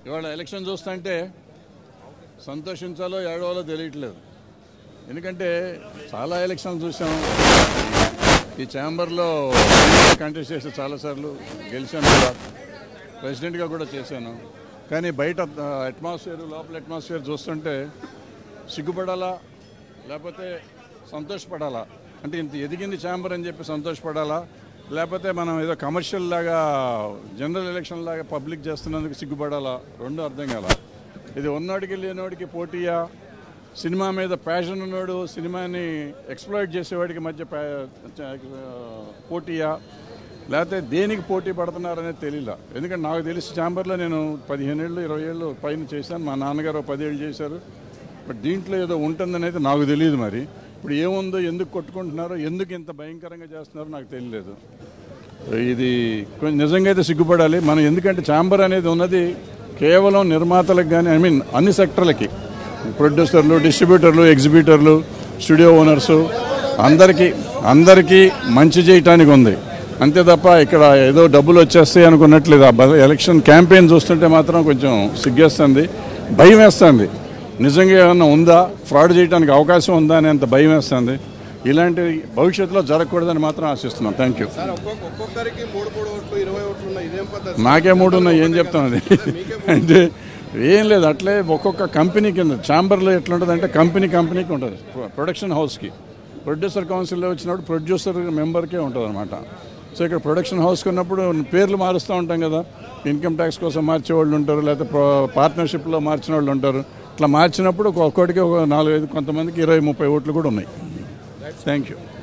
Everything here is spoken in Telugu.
ఇవాళ ఎలక్షన్ చూస్తుంటే సంతోషించాలో ఏడవాలో తెలియట్లేదు ఎందుకంటే చాలా ఎలక్షన్లు చూసాం ఈ ఛాంబర్లో కంటెస్ట్ చేసి చాలాసార్లు గెలిచాను కూడా ప్రెసిడెంట్గా కూడా చేశాను కానీ బయట అట్మాస్ఫియర్ లోపల అట్మాస్ఫియర్ చూస్తుంటే సిగ్గుపడాలా లేకపోతే సంతోషపడాలా అంటే ఇంత ఎదిగింది ఛాంబర్ అని చెప్పి సంతోషపడాలా లేకపోతే మనం ఏదో కమర్షియల్ లాగా జనరల్ ఎలక్షన్ లాగా పబ్లిక్ చేస్తున్నందుకు సిగ్గుపడాలా రెండు అర్థం కాల ఇది ఉన్నోడికి లేనోడికి పోటీయా సినిమా మీద ప్యాషన్ ఉన్నాడు సినిమాని ఎక్స్ప్లోయిట్ చేసేవాడికి మధ్య ప్యా- చ- పోటీయా లేకపోతే దేనికి పోటీ పడుతున్నారనేది తెలియలా ఎందుకంటే నాకు తెలిసి ఛాంబర్లో నేను పదిహేను ఏళ్ళు ఇరవై ఏళ్ళు పైన చేశాను మా నాన్నగారు ఓ పదేళ్ళు చేశారు బట్ దీంట్లో ఏదో ఉంటుందనేది నాకు తెలియదు మరి ఇప్పుడు ఏముందో ఎందుకు కొట్టుకుంటున్నారో ఎందుకు ఇంత భయంకరంగా చేస్తున్నారో నాకు తెలియలేదు ఇది కొంచెం నిజంగా అయితే సిగ్గుపడాలి మనం ఎందుకంటే ఛాంబర్ అనేది ఉన్నది కేవలం నిర్మాతలకు కానీ ఐ మీన్ అన్ని సెక్టర్లకి ప్రొడ్యూసర్లు డిస్ట్రిబ్యూటర్లు ఎగ్జిబ్యూటర్లు స్టూడియో ఓనర్సు అందరికీ అందరికీ మంచి చేయటానికి ఉంది అంతే తప్ప ఇక్కడ ఏదో డబ్బులు వచ్చేస్తాయి అనుకున్నట్లేదు ఆ బ- ఎలక్షన్ క్యాంపెయిన్ చూస్తుంటే మాత్రం కొంచెం సిగ్గేస్తుంది భయం వేస్తుంది నిజంగా ఏమన్నా ఉందా ఫ్రాడ్ చేయడానికి అవకాశం ఉందా అనేంత భయం వేస్తుంది ఇలాంటి భవిష్యత్తులో జరగకూడదని మాత్రం ఆశిస్తున్నాం థ్యాంక్ యూ సార్ ఒక్కొక్క ఒక్కొక్కరికి మూడు మూడు ఓట్లు ఇరవై ఓట్లు ఉన్నాయి ఇదేం పద్ధతి నాకే మూడు ఉన్నాయి ఏం చెప్తాం అది అంటే ఏం లేదు అట్లే ఒక్కొక్క కంపెనీ కింద ఛాంబర్లో ఎట్లుంటుంది అంటే కంపెనీ కంపెనీకి ఉంటుంది ప్రొడక్షన్ హౌస్కి ప్రొడ్యూసర్ కౌన్సిల్లో వచ్చినప్పుడు ప్రొడ్యూసర్ మెంబర్కే ఉంటుంది అనమాట సో ఇక్కడ ప్రొడక్షన్ హౌస్కి ఉన్నప్పుడు పేర్లు మారుస్తూ ఉంటాం కదా ఇన్కమ్ ట్యాక్స్ కోసం మార్చే వాళ్ళు ఉంటారు లేకపోతే పార్ట్నర్షిప్లో మార్చిన వాళ్ళు ఉంటారు ఇట్లా మార్చినప్పుడు ఒక్కొక్కటికి ఒక నాలుగైదు కొంతమందికి ఇరవై ముప్పై ఓట్లు కూడా ఉన్నాయి థ్యాంక్ యూ